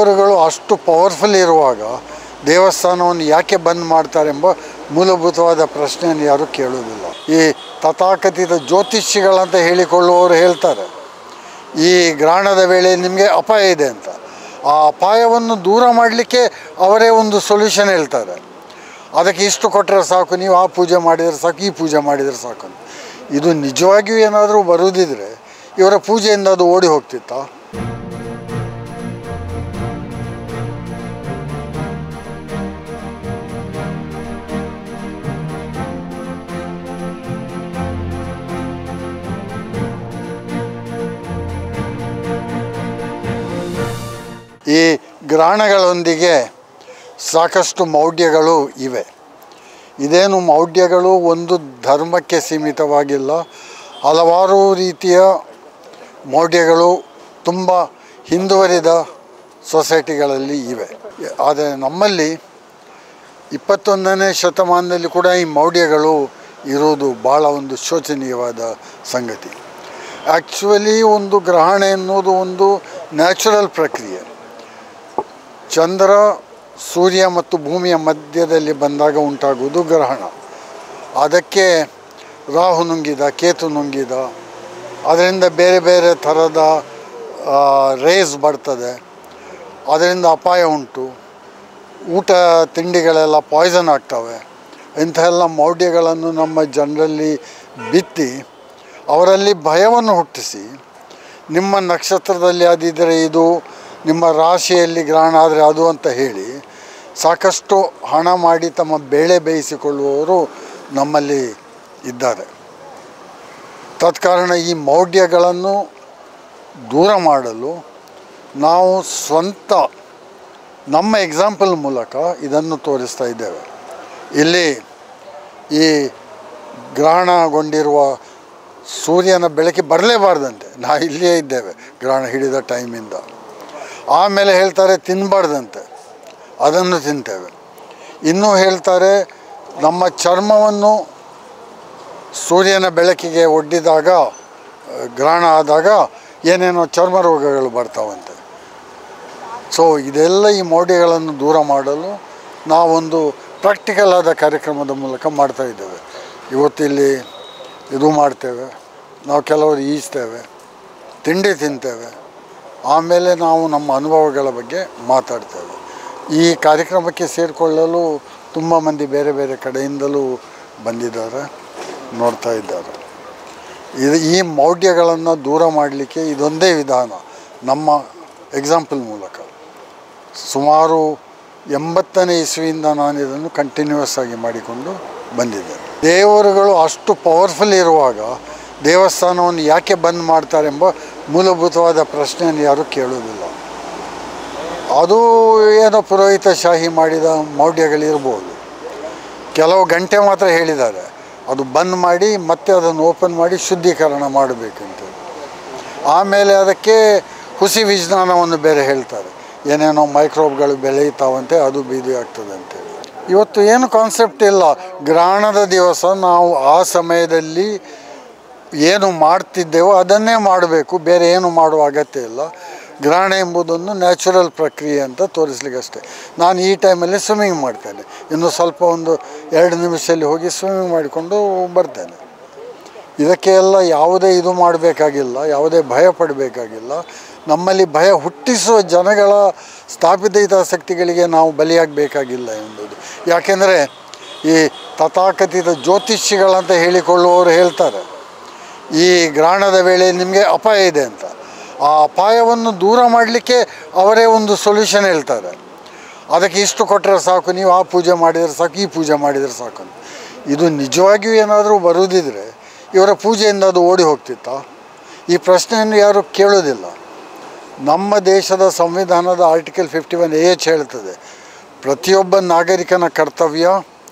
ದೇವರುಗಳು ಅಷ್ಟು ಪವರ್ಫುಲ್ ಇರುವಾಗ ದೇವಸ್ಥಾನವನ್ನು ಯಾಕೆ ಬಂದ್ ಮಾಡ್ತಾರೆಂಬ ಮೂಲಭೂತವಾದ ಪ್ರಶ್ನೆಯನ್ನು ಯಾರೂ ಕೇಳುವುದಿಲ್ಲ ಈ ತಥಾಕಥಿತ ಜ್ಯೋತಿಷಿಗಳಂತ ಹೇಳಿಕೊಳ್ಳುವವರು ಹೇಳ್ತಾರೆ ಈ ಗ್ರಹಣದ ವೇಳೆ ನಿಮಗೆ ಅಪಾಯ ಇದೆ ಅಂತ ಆ ಅಪಾಯವನ್ನು ದೂರ ಮಾಡಲಿಕ್ಕೆ ಅವರೇ ಒಂದು ಸೊಲ್ಯೂಷನ್ ಹೇಳ್ತಾರೆ ಅದಕ್ಕೆ ಇಷ್ಟು ಕೊಟ್ಟರೆ ಸಾಕು ನೀವು ಆ ಪೂಜೆ ಮಾಡಿದರೆ ಸಾಕು ಈ ಪೂಜೆ ಮಾಡಿದರೆ ಸಾಕು ಅಂತ ಇದು ನಿಜವಾಗಿಯೂ ಏನಾದರೂ ಬರುವುದಿದ್ರೆ ಇವರ ಪೂಜೆಯಿಂದ ಅದು ಓಡಿ ಹೋಗ್ತಿತ್ತಾ ಈ ಗ್ರಹಣಗಳೊಂದಿಗೆ ಸಾಕಷ್ಟು ಮೌಢ್ಯಗಳು ಇವೆ ಇದೇನು ಮೌಢ್ಯಗಳು ಒಂದು ಧರ್ಮಕ್ಕೆ ಸೀಮಿತವಾಗಿಲ್ಲ ಹಲವಾರು ರೀತಿಯ ಮೌಢ್ಯಗಳು ತುಂಬ ಹಿಂದುವರಿದ ಸೊಸೈಟಿಗಳಲ್ಲಿ ಇವೆ ಆದರೆ ನಮ್ಮಲ್ಲಿ ಇಪ್ಪತ್ತೊಂದನೇ ಶತಮಾನದಲ್ಲಿ ಕೂಡ ಈ ಮೌಢ್ಯಗಳು ಇರುವುದು ಭಾಳ ಒಂದು ಶೋಚನೀಯವಾದ ಸಂಗತಿ ಆ್ಯಕ್ಚುಲಿ ಒಂದು ಗ್ರಹಣ ಎನ್ನುವುದು ಒಂದು ನ್ಯಾಚುರಲ್ ಪ್ರಕ್ರಿಯೆ ಚಂದ್ರ ಸೂರ್ಯ ಮತ್ತು ಭೂಮಿಯ ಮಧ್ಯದಲ್ಲಿ ಬಂದಾಗ ಉಂಟಾಗುವುದು ಗ್ರಹಣ ಅದಕ್ಕೆ ರಾಹು ನುಂಗಿದ ಕೇತು ನುಂಗಿದ ಅದರಿಂದ ಬೇರೆ ಬೇರೆ ಥರದ ರೇಸ್ ಬರ್ತದೆ ಅದರಿಂದ ಅಪಾಯ ಉಂಟು ಊಟ ತಿಂಡಿಗಳೆಲ್ಲ ಪಾಯ್ಸನ್ ಆಗ್ತವೆ ಇಂಥೆಲ್ಲ ಮೌಢ್ಯಗಳನ್ನು ನಮ್ಮ ಜನರಲ್ಲಿ ಬಿತ್ತಿ ಅವರಲ್ಲಿ ಭಯವನ್ನು ಹುಟ್ಟಿಸಿ ನಿಮ್ಮ ನಕ್ಷತ್ರದಲ್ಲಿ ಅದಿದ್ದರೆ ಇದು ನಿಮ್ಮ ರಾಶಿಯಲ್ಲಿ ಗ್ರಹಣ ಆದರೆ ಅದು ಅಂತ ಹೇಳಿ ಸಾಕಷ್ಟು ಹಣ ಮಾಡಿ ತಮ್ಮ ಬೇಳೆ ಬೇಯಿಸಿಕೊಳ್ಳುವವರು ನಮ್ಮಲ್ಲಿ ಇದ್ದಾರೆ ತತ್ಕಾರಣ ಈ ಮೌಢ್ಯಗಳನ್ನು ದೂರ ಮಾಡಲು ನಾವು ಸ್ವಂತ ನಮ್ಮ ಎಕ್ಸಾಂಪಲ್ ಮೂಲಕ ಇದನ್ನು ತೋರಿಸ್ತಾ ಇದ್ದೇವೆ ಇಲ್ಲಿ ಈ ಗ್ರಹಣಗೊಂಡಿರುವ ಸೂರ್ಯನ ಬೆಳಕಿಗೆ ಬರಲೇಬಾರ್ದಂತೆ ನಾ ಇಲ್ಲಿಯೇ ಇದ್ದೇವೆ ಗ್ರಹಣ ಹಿಡಿದ ಟೈಮಿಂದ ಆಮೇಲೆ ಹೇಳ್ತಾರೆ ತಿನ್ನಬಾರ್ದಂತೆ ಅದನ್ನು ತಿಂತೇವೆ ಇನ್ನೂ ಹೇಳ್ತಾರೆ ನಮ್ಮ ಚರ್ಮವನ್ನು ಸೂರ್ಯನ ಬೆಳಕಿಗೆ ಒಡ್ಡಿದಾಗ ಆ, ಗ್ರಹಣ ಆದಾಗ ಏನೇನೋ ಚರ್ಮ ರೋಗಗಳು ಬರ್ತಾವಂತೆ ಸೊ ಇದೆಲ್ಲ ಈ ಮೌಢ್ಯಗಳನ್ನು ದೂರ ಮಾಡಲು ನಾವೊಂದು ಪ್ರಾಕ್ಟಿಕಲ್ ಆದ ಕಾರ್ಯಕ್ರಮದ ಮೂಲಕ ಮಾಡ್ತಾ ಇದ್ದೇವೆ ಇವತ್ತಿಲ್ಲಿ ಇದು ಮಾಡ್ತೇವೆ ನಾವು ಕೆಲವರು ಈಜ್ತೇವೆ ತಿಂಡಿ ತಿಂತೇವೆ ಆಮೇಲೆ ನಾವು ನಮ್ಮ ಅನುಭವಗಳ ಬಗ್ಗೆ ಮಾತಾಡ್ತೇವೆ ಈ ಕಾರ್ಯಕ್ರಮಕ್ಕೆ ಸೇರಿಕೊಳ್ಳಲು ತುಂಬ ಮಂದಿ ಬೇರೆ ಬೇರೆ ಕಡೆಯಿಂದಲೂ ಬಂದಿದ್ದಾರೆ ನೋಡ್ತಾ ಇದ್ದಾರೆ ಇದು ಈ ಮೌಢ್ಯಗಳನ್ನು ದೂರ ಮಾಡಲಿಕ್ಕೆ ಇದೊಂದೇ ವಿಧಾನ ನಮ್ಮ ಎಕ್ಸಾಂಪಲ್ ಮೂಲಕ ಸುಮಾರು ಎಂಬತ್ತನೇ ಇಸ್ವಿಯಿಂದ ನಾನು ಇದನ್ನು ಕಂಟಿನ್ಯೂಸ್ ಆಗಿ ಮಾಡಿಕೊಂಡು ಬಂದಿದ್ದೇನೆ ದೇವರುಗಳು ಅಷ್ಟು ಪವರ್ಫುಲ್ ಇರುವಾಗ ದೇವಸ್ಥಾನವನ್ನು ಯಾಕೆ ಬಂದ್ ಮಾಡ್ತಾರೆಂಬ ಮೂಲಭೂತವಾದ ಪ್ರಶ್ನೆಯನ್ನು ಯಾರೂ ಕೇಳುವುದಿಲ್ಲ ಅದು ಏನೋ ಪುರೋಹಿತಶಾಹಿ ಮಾಡಿದ ಮೌಢ್ಯಗಳಿರ್ಬೋದು ಕೆಲವು ಗಂಟೆ ಮಾತ್ರ ಹೇಳಿದ್ದಾರೆ ಅದು ಬಂದ್ ಮಾಡಿ ಮತ್ತೆ ಅದನ್ನು ಓಪನ್ ಮಾಡಿ ಶುದ್ಧೀಕರಣ ಮಾಡಬೇಕಂತ ಆಮೇಲೆ ಅದಕ್ಕೆ ಹುಸಿ ವಿಜ್ಞಾನವನ್ನು ಬೇರೆ ಹೇಳ್ತಾರೆ ಏನೇನೋ ಮೈಕ್ರೋಬ್ಗಳು ಬೆಳೆಯುತ್ತಾವಂತೆ ಅದು ಬೀದಿ ಆಗ್ತದೆ ಅಂತೇಳಿ ಇವತ್ತು ಏನು ಕಾನ್ಸೆಪ್ಟ್ ಇಲ್ಲ ಗ್ರಹಣದ ದಿವಸ ನಾವು ಆ ಸಮಯದಲ್ಲಿ ಏನು ಮಾಡ್ತಿದ್ದೇವೋ ಅದನ್ನೇ ಮಾಡಬೇಕು ಬೇರೆ ಏನು ಮಾಡುವ ಅಗತ್ಯ ಇಲ್ಲ ಗ್ರಹಣ ಎಂಬುದೊಂದು ನ್ಯಾಚುರಲ್ ಪ್ರಕ್ರಿಯೆ ಅಂತ ತೋರಿಸ್ಲಿಕ್ಕೆ ಅಷ್ಟೇ ನಾನು ಈ ಟೈಮಲ್ಲಿ ಸ್ವಿಮ್ಮಿಂಗ್ ಮಾಡ್ತೇನೆ ಇನ್ನು ಸ್ವಲ್ಪ ಒಂದು ಎರಡು ನಿಮಿಷದಲ್ಲಿ ಹೋಗಿ ಸ್ವಿಮ್ಮಿಂಗ್ ಮಾಡಿಕೊಂಡು ಬರ್ತೇನೆ ಇದಕ್ಕೆ ಎಲ್ಲ ಯಾವುದೇ ಇದು ಮಾಡಬೇಕಾಗಿಲ್ಲ ಯಾವುದೇ ಭಯ ಪಡಬೇಕಾಗಿಲ್ಲ ನಮ್ಮಲ್ಲಿ ಭಯ ಹುಟ್ಟಿಸುವ ಜನಗಳ ಸ್ಥಾಪಿತ ಹಿತಾಸಕ್ತಿಗಳಿಗೆ ನಾವು ಬಲಿಯಾಗಬೇಕಾಗಿಲ್ಲ ಎಂಬುದು ಯಾಕೆಂದರೆ ಈ ತಥಾಕಥಿತ ಜ್ಯೋತಿಷಿಗಳಂತ ಹೇಳಿಕೊಳ್ಳುವವರು ಹೇಳ್ತಾರೆ ಈ ಗ್ರಹಣದ ವೇಳೆ ನಿಮಗೆ ಅಪಾಯ ಇದೆ ಅಂತ ಆ ಅಪಾಯವನ್ನು ದೂರ ಮಾಡಲಿಕ್ಕೆ ಅವರೇ ಒಂದು ಸೊಲ್ಯೂಷನ್ ಹೇಳ್ತಾರೆ ಅದಕ್ಕೆ ಇಷ್ಟು ಕೊಟ್ಟರೆ ಸಾಕು ನೀವು ಆ ಪೂಜೆ ಮಾಡಿದರೆ ಸಾಕು ಈ ಪೂಜೆ ಮಾಡಿದರೆ ಸಾಕು ಅಂತ ಇದು ನಿಜವಾಗಿಯೂ ಏನಾದರೂ ಬರುವುದಿದ್ರೆ ಇವರ ಪೂಜೆಯಿಂದ ಅದು ಓಡಿ ಹೋಗ್ತಿತ್ತಾ ಈ ಪ್ರಶ್ನೆಯನ್ನು ಯಾರು ಕೇಳೋದಿಲ್ಲ ನಮ್ಮ ದೇಶದ ಸಂವಿಧಾನದ article fifty one A H ಹೇಳ್ತದೆ ಪ್ರತಿಯೊಬ್ಬ ನಾಗರಿಕನ ಕರ್ತವ್ಯ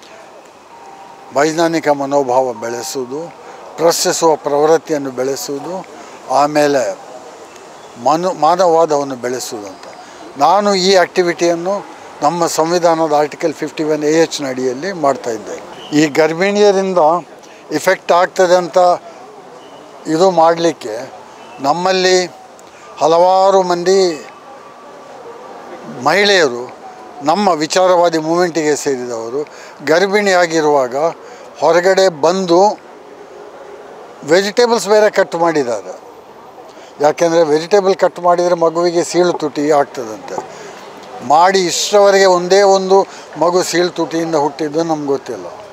ವೈಜ್ಞಾನಿಕ ಮನೋಭಾವ ಬೆಳೆಸುವುದು ಪ್ರಶ್ನಿಸುವ ಪ್ರವೃತ್ತಿಯನ್ನು ಬೆಳೆಸುವುದು ಆಮೇಲೆ ಮನು ಮಾನವವಾದವನ್ನು ಬೆಳೆಸುವುದು ಅಂತ ನಾನು ಈ ಆ್ಯಕ್ಟಿವಿಟಿಯನ್ನು ನಮ್ಮ ಸಂವಿಧಾನದ article fifty one A H ಅಡಿಯಲ್ಲಿ ಮಾಡ್ತಾ ಇದ್ದೇನೆ ಈ ಗರ್ಭಿಣಿಯರಿಂದ ಇಫೆಕ್ಟ್ ಆಗ್ತದೆ ಅಂತ ಇದು ಮಾಡಲಿಕ್ಕೆ ನಮ್ಮಲ್ಲಿ ಹಲವಾರು ಮಂದಿ ಮಹಿಳೆಯರು ನಮ್ಮ ವಿಚಾರವಾದಿ ಮೂಮೆಂಟಿಗೆ ಸೇರಿದವರು ಗರ್ಭಿಣಿಯಾಗಿರುವಾಗ ಹೊರಗಡೆ ಬಂದು ವೆಜಿಟೇಬಲ್ಸ್ ಬೇರೆ ಕಟ್ ಮಾಡಿದ್ದಾರೆ ಯಾಕೆಂದರೆ ವೆಜಿಟೇಬಲ್ ಕಟ್ ಮಾಡಿದರೆ ಮಗುವಿಗೆ ಸೀಳು ತುಟಿ ಆಗ್ತದಂತೆ ಮಾಡಿ ಇಷ್ಟರವರೆಗೆ ಒಂದೇ ಒಂದು ಮಗು ಸೀಳು ತುಟಿಯಿಂದ ಹುಟ್ಟಿದ್ದು ನಮ್ಗೆ ಗೊತ್ತಿಲ್ಲ